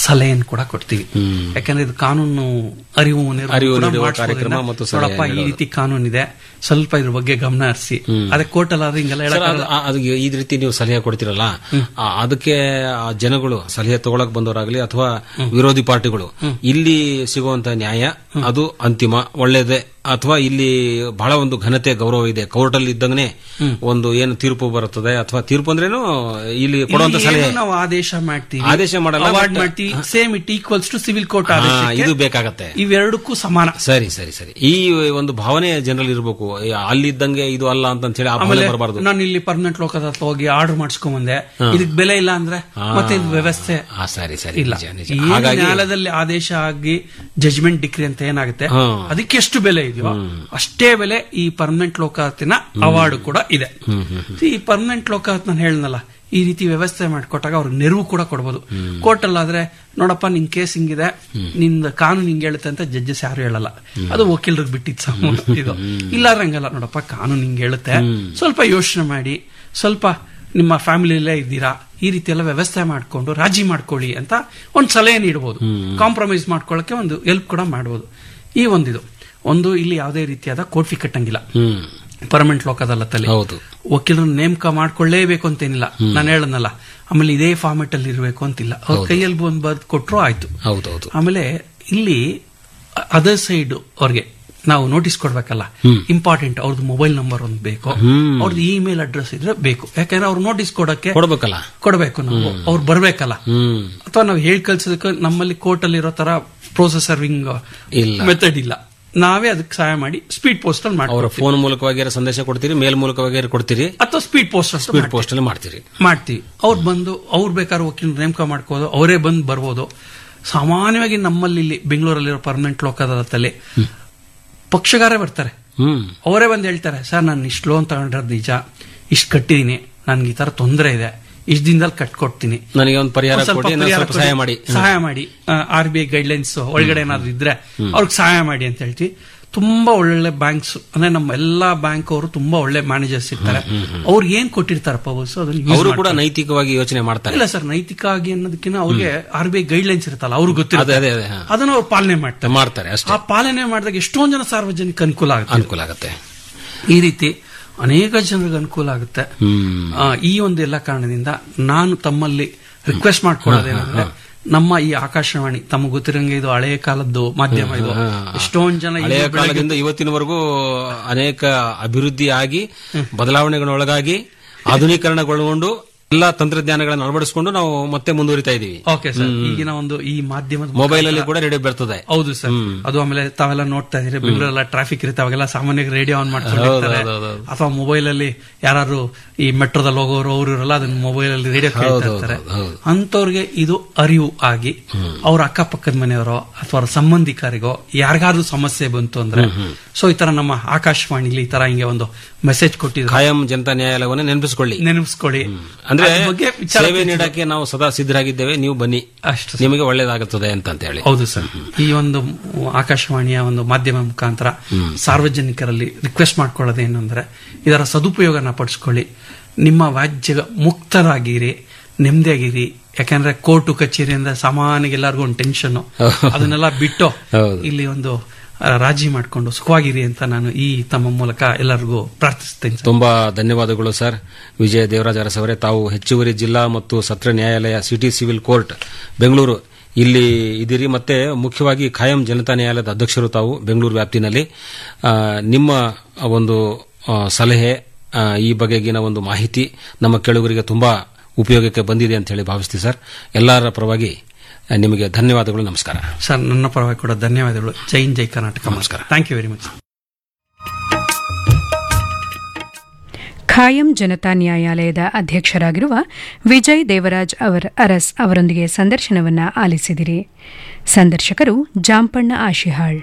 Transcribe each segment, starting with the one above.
ಸಲಹೆಯನ್ನು ಕೂಡ ಕೊಡ್ತೀವಿ ಯಾಕಂದ್ರೆ ಇದು ಕಾನೂನು ಅರಿವು ನೆರವು ಅರಿವು ಕೂಡ ನೀಡುವ ಮಾಡಿಸೋದ್ರಿಂದ ಕಾರ್ಯಕ್ರಮ ಮತ್ತು ಸಲಹೆ ನೋಡಪ್ಪ ಈ ನೀಡೋದು. ರೀತಿ ಕಾನೂನಿದೆ ಸ್ವಲ್ಪ ಇದ್ರ ಬಗ್ಗೆ ಗಮನ ಹರಿಸಿ ಅದೇ ಕೋರ್ಟಲ್ ಆದ್ರೆ ಹಿಂಗೆಲ್ಲ ಸರ್, ಹೇಳಕ್ಕಾಗಲ್ಲ. ಅದು- ಆ- ಅದು ಈ ರೀತಿ ನೀವು ಸಲಹೆ ಕೊಡ್ತಿರಲ್ಲ ಆ, ಅದಕ್ಕೆ ಆ ಜನಗಳು ಸಲಹೆ ತಗೊಳಕ್ ಬಂದವರಾಗ್ಲಿ ಅಥವಾ ವಿರೋಧಿ ಪಾರ್ಟಿಗಳು ಇಲ್ಲಿ ಸಿಗುವಂತ ನ್ಯಾಯ ಅದು ಅಂತಿಮ ಒಳ್ಳೇದೇ ಅಥವಾ ಇಲ್ಲಿ ಬಹಳ ಒಂದು ಘನತೆ ಗೌರವ ಇದೆ ಕೋರ್ಟ್ ಅಲ್ಲಿ ಇದ್ದಂಗೆ ಒಂದು ಏನು ತೀರ್ಪು ಬರುತ್ತದೆ ಅಥವಾ ತೀರ್ಪು ಅಂದ್ರೇನು ಇಲ್ಲಿ ಕೊಡುವಂತ ಇಲ್ಲಿ ಸಲಹೆ ಏನು ನಾವು ಆದೇಶ ಮಾಡ್ತೀವಿ ಆದೇಶ ಮಾಡಲ್ಲ, ಅವಾರ್ಡ್ but- ಮಾಡ್ತೀವಿ same it equals to civil court ಹಾ, ಆದೇಶಕ್ಕೆ ಇದು ಬೇಕಾಗತ್ತೆ ಇವೆರಡಕ್ಕೂ ಸಮಾನ ಸರಿ ಸರಿ ಸರಿ ಈ ಒಂದು ಭಾವನೆ ಜನರಲ್ಲಿ ಇರಬೇಕು ಅಲ್ಲಿದ್ದಂಗೆ ಇದು ಅಲ್ಲ ಅಂತ ಹೇಳಿ ಆ ಭಾವನೆ ಆಮೇಲೆ ಬರಬಾರ್ದು ನಾನು ಇಲ್ಲಿ ಪರ್ಮನೆಂಟ್ ಲೋಕದ ಹತ್ರ ಹೋಗಿ ಆರ್ಡರ್ ಮಾಡಿಸ್ಕೊಂಡ್ ಬಂದೆ ಇದಕ್ ಬೆಲೆ ಇಲ್ಲ ಅಂದ್ರೆ ಮತ್ತೆ ಇದು ವ್ಯವಸ್ಥೆ ಆ ಸರಿ ಸರಿ ಇಲ್ಲ ನಿಜ ನಿಜ ಏನು ಹಾಗಾಗಿ ನ್ಯಾಯಾಲಯದಲ್ಲಿ ಆದೇಶ ಆಗಿ ಜಜ್ಮೆಂಟ್ ಡಿಗ್ರಿ ಅಂತ ಏನಾಗುತ್ತೆ ಹಾ. ಅದಕ್ಕೆ ಎಷ್ಟು ಬೆಲೆ ಇದೆಯೋ ಅಷ್ಟೇ ಬೆಲೆ ಈ ಪರ್ಮನೆಂಟ್ ಲೋಕಾಯತಿನ ಅವಾರ್ಡ್ ಕೂಡ ಇದೆ ಈ ಪರ್ಮನೆಂಟ್ ಲೋಕಾಯತ್ ನಾನು ಹೇಳನಲ್ಲ ಈ ರೀತಿ ವ್ಯವಸ್ಥೆ ಮಾಡಿಕೊಟ್ಟಾಗ ಅವ್ರಿಗೆ ನೆರವು ಕೂಡ ಕೊಡ್ಬೋದು ಕೋರ್ಟ್ ಅಲ್ಲಾದ್ರೆ ನೋಡಪ್ಪ ನಿನ್ ಕೇಸ್ ಹಿಂಗಿದೆ ನಿಂದ ಕಾನೂನು ಹಿಂಗೆ ಹೇಳುತ್ತೆ ಅಂತ ಜಡ್ಜಸ್ ಯಾರು ಹೇಳಲ್ಲ ಅದು ವಕೀಲರಿಗೆ ಬಿಟ್ಟಿದ್ ಸಮ ಇದು ಇಲ್ಲಾದ್ರೆ ಹಂಗಲ್ಲ ನೋಡಪ್ಪ ಕಾನೂನು ಹಿಂಗೆ ಹೇಳುತ್ತೆ ಸ್ವಲ್ಪ ಯೋಚನೆ ಮಾಡಿ ಸ್ವಲ್ಪ ನಿಮ್ಮ ಫ್ಯಾಮಿಲಿಯಲ್ಲೇ ಇದ್ದೀರಾ ಈ ರೀತಿ ಎಲ್ಲ ವ್ಯವಸ್ಥೆ ಮಾಡ್ಕೊಂಡು ರಾಜಿ ಮಾಡ್ಕೊಳ್ಳಿ ಅಂತ ಒಂದು ಸಲಹೆ ನೀಡಬಹುದು ಕಾಂಪ್ರಮೈಸ್ ಮಾಡ್ಕೊಳ್ಳಕ್ಕೆ ಒಂದು ಹೆಲ್ಪ್ ಕೂಡ ಮಾಡಬಹುದು ಈ ಒಂದಿದು ಒಂದು ಇಲ್ಲಿ ಯಾವುದೇ ರೀತಿಯಾದ ಕೋರ್ಟ್ ಫೀ ಕಟ್ಟಂಗಿಲ್ಲ ಹ್ಮ್ ಪರ್ಮನೆಂಟ್ ಲೋಕ್ ಅದಾಲತ್ತಲ್ಲಿ ಹೌದು ವಕೀಲರನ್ನ ನೇಮಕ ಮಾಡ್ಕೊಳ್ಳೇಬೇಕು ಅಂತೇನಿಲ್ಲ ನಾನು ಹೇಳನಲ್ಲ ಆಮೇಲೆ ಇದೇ ಫಾರ್ಮೆಟ್ ಅಲ್ಲಿ ಇರಬೇಕು ಅಂತಿಲ್ಲ ಅವ್ರ ಕೈಯಲ್ಲಿ ಬಂದು ಬರ್ದು ಕೊಟ್ರು ಆಯ್ತು ಹೌದೌದು ಆಮೇಲೆ ಇಲ್ಲಿ ಅದರ್ ಸೈಡ್ ಅವ್ರಿಗೆ ನಾವು ನೋಟಿಸ್ ಕೊಡ್ಬೇಕಲ್ಲ ಇಂಪಾರ್ಟೆಂಟ್ ಅವ್ರದ್ದು ಮೊಬೈಲ್ ನಂಬರ್ ಒಂದು ಬೇಕು ಅವ್ರದ್ದು ಇಮೇಲ್ ಅಡ್ರೆಸ್ ಇದ್ರೆ ಬೇಕು ಯಾಕಂದ್ರೆ ಅವ್ರು ನೋಟಿಸ್ ಕೊಡಕ್ಕೆ ಕೊಡ್ಬೇಕಲ್ಲ ಕೊಡಬೇಕು ನಾವು ಅವ್ರು ಬರ್ಬೇಕಲ್ಲ ಹ್ಮ್ ಅಥವಾ ನಾವು ಹೇಳಿ ಕಳ್ಸೋದಕ್ಕೆ ನಮ್ಮಲ್ಲಿ ಕೋರ್ಟ್ ಅಲ್ಲಿ ಇರೋ ತರ ಪ್ರೋಸೆಸ್ ಸರ್ವಿಂಗ್ ಇಲ್ಲ. ಮೆಥಡ್ ಇಲ್ಲ ನಾವೇ ಅದಕ್ಕೆ ಸಹಾಯ ಮಾಡಿ ಸ್ಪೀಡ್ ಪೋಸ್ಟ್ ಅಲ್ಲಿ ಅವರ ಮಾಡ್ಕೊಡ್ತೀವಿ ಫೋನ್ ಮೂಲಕವಾಗಿ ಸಂದೇಶ ಕೊಡ್ತೀರಿ ಮೇಲ್ ಮೂಲಕವಾಗಿ ಕೊಡ್ತೀರಿ ಅಥವಾ ಸ್ಪೀಡ್ ಪೋಸ್ಟ್ ಸ್ಪೀಡ್ ಪೋಸ್ಟ್ ಅಲ್ಲಿ ಮಾಡ್ತೀರಿ ಮಾಡ್ತೀವಿ ಅವ್ರು ಬಂದು ಅವ್ರು ಬೇಕಾದ್ರೆ ವಕೀಲ ನೇಮಕ ಮಾಡ್ಕೋದು ಅವರೇ ಬಂದು ಬರ್ಬೋದು ಸಾಮಾನ್ಯವಾಗಿ ನಮ್ಮಲ್ಲಿ ಇಲ್ಲಿ ಬೆಂಗಳೂರಲ್ಲಿರೋ ಪರ್ಮನೆಂಟ್ ಲೋಕದಲ್ಲಿ ಪಕ್ಷಗಾರೇ ಬರ್ತಾರೆ ಹ್ಮ್ ಅವರೇ ಬಂದು ಹೇಳ್ತಾರೆ ಸರ್ ನಾನು ಇಷ್ಟು ಲೋನ್ ತಗೊಂಡಿರೋದು ನಿಜ ಇಷ್ಟು ಕಟ್ಟಿದೀನಿ ನನ್ಗೆ ಈ ತರ ತೊಂದರೆ ಇದೆ ಇಷ್ಟು ದಿನದಲ್ಲಿ ಕಟ್ಕೊಡ್ತೀನಿ ನನಗೆ ಒಂದು ಪರಿಹಾರ ಒಂದ್ ಸ್ವಲ್ಪ ಕೊಡಿ ನಾನು ಪರಿಹಾರ ಸ್ವಲ್ಪ ಕೊಡಿ, ಸಹಾಯ ಮಾಡಿ ಸಹಾಯ ಮಾಡಿ ಆರ್ ಬಿ ಐ ಗೈಡ್ಲೈನ್ಸ್ ಒಳಗಡೆ ಏನಾದ್ರು ಇದ್ರೆ ಅವ್ರಿಗೆ ಸಹಾಯ ಮಾಡಿ ಅಂತ ಹೇಳ್ತೀವಿ ತುಂಬಾ ಒಳ್ಳೆ ಬ್ಯಾಂಕ್ಸ್ ಅಂದ್ರೆ ನಮ್ಮ ಎಲ್ಲಾ ಬ್ಯಾಂಕ್ ಅವರು ತುಂಬಾ ಒಳ್ಳೆ ಮ್ಯಾನೇಜರ್ಸ್ ಇರ್ತಾರೆ ಅವ್ರಿಗೆ ಏನ್ ಕೊಟ್ಟಿರ್ತಾರೆ ಪವರ್ಸ್ ಅದನ್ನ use ಅವರು ಕೂಡ ಮಾಡ್ತಾರೆ. ನೈತಿಕವಾಗಿ ಯೋಚನೆ ಮಾಡ್ತಾರೆ ಇಲ್ಲ ಸರ್ ನೈತಿಕ ಆಗಿ ಅನ್ನೋದಕ್ಕಿಂತ ಅವ್ರಿಗೆ ಆರ್ ಬಿ ಐ ಗೈಡ್ಲೈನ್ಸ್ ಇರುತ್ತಲ್ಲ ಅವ್ರಿಗೆ ಅದೇ ಗೊತ್ತಿರುತ್ತೆ ಅದೇ ಅದೇ ಹಾ. ಅದನ್ನ ಅವ್ರು ಪಾಲನೆ ಮಾಡ್ತಾರೆ ಮಾಡ್ತಾರೆ ಅಷ್ಟೇ ಆ ಪಾಲನೆ ಮಾಡಿದಾಗ ಎಷ್ಟೊಂದು ಜನ ಸಾರ್ವಜನಿಕ ಅನುಕೂಲ ಆಗುತ್ತೆ ಅನುಕೂಲ ಆಗತ್ತೆ ಈ ರೀತಿ ಅನೇಕ ಜನರಿಗೆ ಅನುಕೂಲ ಆಗುತ್ತೆ ಹ್ಮ್ ಆ, ಈ ಒಂದು ಎಲ್ಲ ಕಾರಣದಿಂದ ನಾನು ತಮ್ಮಲ್ಲಿ ರಿಕ್ವೆಸ್ಟ್ ಮಾಡ್ಕೊಳ್ಳೋದೇನಂದ್ರೆ ನಮ್ಮ ಈ ಆಕಾಶವಾಣಿ ತಮಗೆ ಗೊತ್ತಿರಂಗೆ ಇದು ಹಳೆಯ ಕಾಲದ್ದು ಮಾಧ್ಯಮ ಇದು ಎಷ್ಟೊಂದು ಜನ ಹಳೆಯ ಇನ್ನೂ ಬೆಳಗ್ಗೆ- ಕಾಲದಿಂದ ಇವತ್ತಿನವರೆಗೂ ಅನೇಕ ಅಭಿವೃದ್ಧಿ ಆಗಿ ಬದಲಾವಣೆಗಳೊಳಗಾಗಿ ಆಧುನೀಕರಣಗೊಳಗೊಂಡು ಎಲ್ಲಾ ತಂತ್ರಜ್ಞಾನಗಳನ್ನು ಅಳವಡಿಸಿಕೊಂಡು ನಾವು ಮತ್ತೆ ಮುಂದುವರಿತಾ ಇದೀವಿ ಓಕೆ ಸರ್ ಈಗಿನ ಒಂದು ಈ ಮಾಧ್ಯಮದ ಮೊಬೈಲ್ ಅಲ್ಲಿ ಕೂಡ ರೇಡಿಯೋ ಬರ್ತದೆ ಹೌದು ಸರ್ ಅದು ಆಮೇಲೆ ತಾವೆಲ್ಲ ನೋಡ್ತಾ ಇದೀರಿ ಬೆಂಗಳೂರೆಲ್ಲ ಟ್ರಾಫಿಕ್ ಇರುತ್ತೆ ಅವಾಗೆಲ್ಲ ಸಾಮಾನ್ಯವಾಗಿ ರೇಡಿಯೋ ಆನ್ ಮಾಡ್ಕೊಂಡಿರ್ತಾರೆ ಹೌದು, ಹೌದು, ಹೌದು. ಅಥವಾ ಮೊಬೈಲ್ ಅಲ್ಲಿ ಯಾರು ಈ ಮೆಟ್ರೋದಲ್ಲಿ ಹೋಗೋರು ಅವರು ಇರಲ್ಲ ಅದನ್ನ ಮೊಬೈಲ್ ಅಲ್ಲಿ ರೇಡಿಯೋ ಕೇಳ್ತಾ ಹೌದು, ಇರ್ತಾರೆ ಹೌದು, ಹೌದು. ಅಂತವ್ರಿಗೆ ಇದು ಅರಿವು ಆಗಿ ಅವ್ರ ಅಕ್ಕಪಕ್ಕದ ಮನೆಯವರೋ ಅಥವಾ ಅವ್ರ ಸಂಬಂಧಿಕರಿಗೋ ಯಾರಿಗಾದ್ರೂ ಸಮಸ್ಯೆ ಬಂತು ಅಂದ್ರೆ ಸೊ ಈ ತರ ನಮ್ಮ ಆಕಾಶವಾಣಿಲಿ ಈ ತರ ಹಿಂಗೆ ಒಂದು ಮೆಸೇಜ್ ಕೊಟ್ಟಿದ್ರು ಖಾಯಂ ಜನತಾ ನ್ಯಾಯಾಲಯವನ್ನ ನೆನಪಿಸಿಕೊಳ್ಳಿ ನೆನಪಿಸ್ಕೊಳ್ಳಿ ಅಂದ್ರೆ ಅದ್ರ ಬಗ್ಗೆ ವಿಚಾರ ಸೇವೆ ನೀಡಕ್ಕೆ ನಾವು ಸದಾ ಸಿದ್ಧರಾಗಿದ್ದೇವೆ ನೀವು ಬನ್ನಿ ಅಷ್ಟು ನಿಮಗೆ ಒಳ್ಳೇದಾಗುತ್ತದೆ ಅಂತ ಅಂತ ಹೇಳಿ ಹೌದು ಸರ್ ಈ ಒಂದು ಆಕಾಶವಾಣಿಯ ಒಂದು ಮಾಧ್ಯಮ ಮುಖಾಂತರ ಸಾರ್ವಜನಿಕರಲ್ಲಿ ರಿಕ್ವೆಸ್ಟ್ ಮಾಡ್ಕೊಳ್ಳೋದೇನು ಅಂದ್ರೆ ಇದರ ಸದುಪಯೋಗನ ಪಡಿಸ್ಕೊಳ್ಳಿ ನಿಮ್ಮ ವ್ಯಾಜ್ಯ ಮುಕ್ತರಾಗಿರಿ ನೆಮ್ಮದಿಯಾಗಿರಿ ಯಾಕಂದ್ರೆ ಕೋರ್ಟು ಕಚೇರಿಯಿಂದ ಸಾಮಾನ್ಯ ಎಲ್ಲರಿಗೂ ಒಂದು ಟೆನ್ಷನ್ ಅದನ್ನೆಲ್ಲ ಬಿಟ್ಟು ಹೌದು. ಇಲ್ಲಿ ಒಂದು ಆ, ರಾಜಿ ಮಾಡಿಕೊಂಡು ಸುಖವಾಗಿರಿ ಅಂತ ನಾನು ಈ ತಮ್ಮ ಮೂಲಕ ಎಲ್ಲರಿಗೂ ಪ್ರಾರ್ಥಿಸ್ತೇನೆ ಸರ್. ತುಂಬಾ ಧನ್ಯವಾದಗಳು ಸರ್ ವಿಜಯ ದೇವರಾಜ್ ಅರಸ್ ಅವರೇ ತಾವು ಹೆಚ್ಚುವರಿ ಜಿಲ್ಲಾ ಮತ್ತು ಸತ್ರ ನ್ಯಾಯಾಲಯ ಸಿಟಿ ಸಿವಿಲ್ ಕೋರ್ಟ್ ಬೆಂಗಳೂರು ಇಲ್ಲಿ ಇದ್ದೀರಿ ಮತ್ತೆ ಮುಖ್ಯವಾಗಿ ಖಾಯಂ ಜನತಾ ನ್ಯಾಯಾಲಯದ ಅಧ್ಯಕ್ಷರು ತಾವು ಬೆಂಗಳೂರು ವ್ಯಾಪ್ತಿನಲ್ಲಿ ಆ, ನಿಮ್ಮ ಒಂದು ಆ, ಸಲಹೆ ಆ, ಈ ಬಗೆಗಿನ ಒಂದು ಮಾಹಿತಿ ನಮ್ಮ ಕೆಳಗರಿಗೆ ತುಂಬಾ ಉಪಯೋಗಕ್ಕೆ ಬಂದಿದೆ ಅಂತ ಹೇಳಿ ಭಾವಿಸ್ತೀವಿ ಸರ್ ಎಲ್ಲರ ಪರವಾಗಿ ಆ, ನಿಮಗೆ ಧನ್ಯವಾದಗಳು ನಮಸ್ಕಾರ ಸರ್ ನನ್ನ ಪರವಾಗಿ ಕೂಡ ಧನ್ಯವಾದಗಳು ಜೈ ಹಿಂದ್, ಜೈ ಕರ್ನಾಟಕ ನಮಸ್ಕಾರ. ಥ್ಯಾಂಕ್ ಯು ವೆರಿ ಮಚ್ ಖಾಯಂ ಜನತಾ ನ್ಯಾಯಾಲಯದ ಅಧ್ಯಕ್ಷರಾಗಿರುವ ವಿಜಯ್ ದೇವರಾಜ್ ಅವರ್ ಅರಸ್ ಅವರೊಂದಿಗೆ ಸಂದರ್ಶನವನ್ನ ಆಲಿಸಿದಿರಿ ಸಂದರ್ಶಕರು ಜಾಂಪಣ್ಣ ಆಶಿಹಾಳ್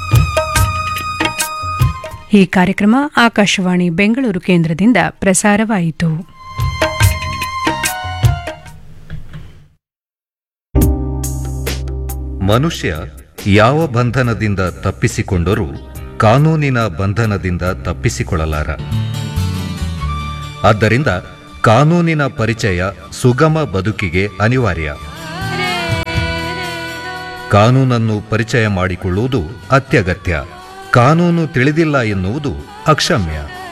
ಈ ಕಾರ್ಯಕ್ರಮ ಆಕಾಶವಾಣಿ ಬೆಂಗಳೂರು ಕೇಂದ್ರದಿಂದ ಪ್ರಸಾರವಾಯಿತು ಮನುಷ್ಯ ಯಾವ ಬಂಧನದಿಂದ ತಪ್ಪಿಸಿಕೊಂಡರೂ ಕಾನೂನಿನ ಬಂಧನದಿಂದ ತಪ್ಪಿಸಿಕೊಳ್ಳಲಾರ ಆದ್ದರಿಂದ ಕಾನೂನಿನ ಪರಿಚಯ ಸುಗಮ ಬದುಕಿಗೆ ಅನಿವಾರ್ಯ ಕಾನೂನನ್ನು ಪರಿಚಯ ಮಾಡಿಕೊಳ್ಳುವುದು ಅತ್ಯಗತ್ಯ ಕಾನೂನು ತಿಳಿದಿಲ್ಲ ಎನ್ನುವುದು ಅಕ್ಷಮ್ಯ